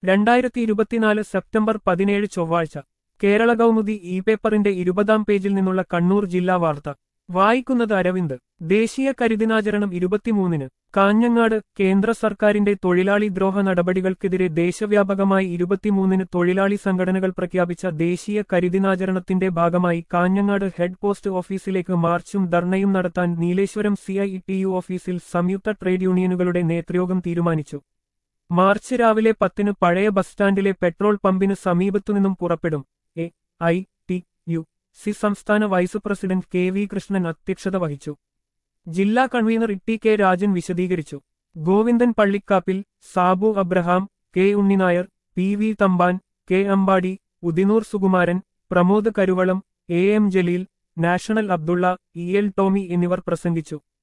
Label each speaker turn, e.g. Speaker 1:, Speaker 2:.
Speaker 1: രണ്ടായിരത്തി ഇരുപത്തിനാല് സെപ്റ്റംബർ പതിനേഴ് ചൊവ്വാഴ്ച കേരള കൗമുദി ഇ പേപ്പറിന്റെ ഇരുപതാം പേജിൽ നിന്നുള്ള കണ്ണൂർ ജില്ലാ വാർത്ത വായിക്കുന്നത് അരവിന്ദ് ദേശീയ കരിദിനാചരണം ഇരുപത്തിമൂന്നിന് കാഞ്ഞങ്ങാട് കേന്ദ്ര സർക്കാരിന്റെ തൊഴിലാളി ദ്രോഹ നടപടികൾക്കെതിരെ ദേശവ്യാപകമായി ഇരുപത്തിമൂന്നിന് തൊഴിലാളി സംഘടനകൾ പ്രഖ്യാപിച്ച ദേശീയ കരിദിനാചരണത്തിന്റെ ഭാഗമായി കാഞ്ഞങ്ങാട് ഹെഡ് പോസ്റ്റ് ഓഫീസിലേക്ക് മാർച്ചും ധർണയും നടത്താൻ നീലേശ്വരം സിഐഇടിയു ഓഫീസിൽ സംയുക്ത ട്രേഡ് യൂണിയനുകളുടെ നേതൃയോഗം തീരുമാനിച്ചു മാർച്ച് രാവിലെ പത്തിന് പഴയ ബസ് സ്റ്റാൻഡിലെ പെട്രോൾ പമ്പിന് സമീപത്തുനിന്നും പുറപ്പെടും A I T U C സംസ്ഥാന vice president K V Krishnan അധ്യക്ഷത വഹിച്ചു ജില്ലാ convener E T K Rajan വിശദീകരിച്ചു Govindan Pallikkappil Sabu Abraham K Unni Nair P V Thampan K Ambadi Udinur Sukumaran Pramod Karuvalam A M Jaleel national Abdulla E L Tomy എന്നിവർ പ്രസംഗിച്ചു